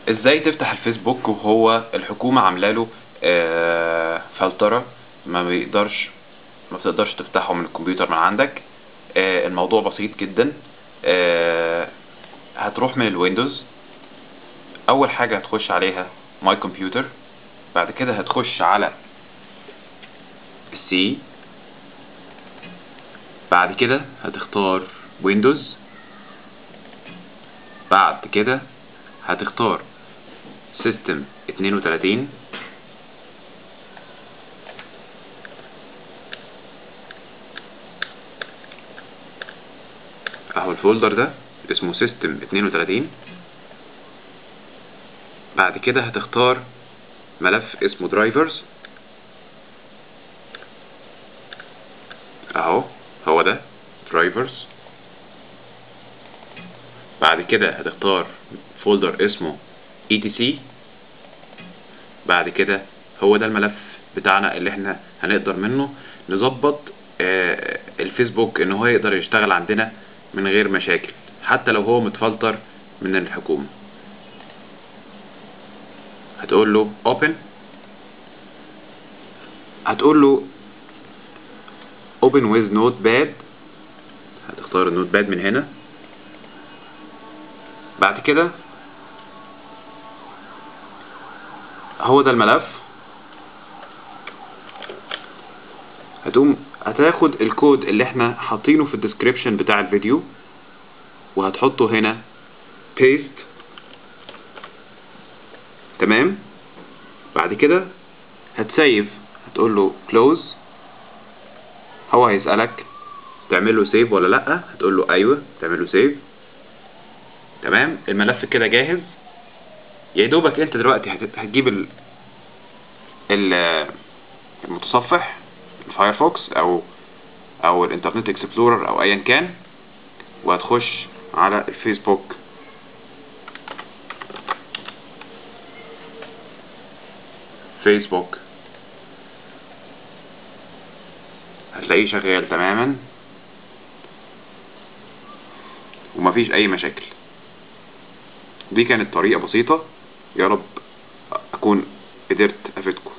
ازاي تفتح الفيسبوك وهو الحكومة عامله له آه، فلترة ما بيقدرش ما بتقدرش تفتحه من الكمبيوتر من عندك آه، الموضوع بسيط جدا آه، هتروح من الويندوز اول حاجة هتخش عليها ماي كمبيوتر بعد كده هتخش على السي بعد كده هتختار ويندوز بعد كده هتختار سيستم 32 اهو الفولدر ده اسمه سيستم 32 بعد كده هتختار ملف اسمه درايفرز اهو هو ده درايفرز بعد كده هتختار فولدر اسمه etc بعد كده هو ده الملف بتاعنا اللي احنا هنقدر منه نظبط آه، الفيسبوك ان هو يقدر يشتغل عندنا من غير مشاكل حتى لو هو متفلتر من الحكومة هتقول له open هتقول له open with notepad هتختار النوت باد من هنا بعد كده هو ده الملف هتقوم هتاخد الكود اللي احنا حاطينه في الديسكريبشن بتاع الفيديو وهتحطه هنا paste تمام بعد كده هتسيف هتقول له close هو هيسألك تعمل له سيف ولا لا هتقول له ايوه تعمل له سيف تمام الملف كده جاهز يا دوبك انت دلوقتي هت- هتجيب ال ال- المتصفح الفايرفوكس او او الانترنت اكسبلورر او ايا كان وهتخش على الفيسبوك فيسبوك هتلاقيه شغال تماما ومفيش اي مشاكل دي كانت طريقة بسيطة يا رب اكون قدرت افيدكم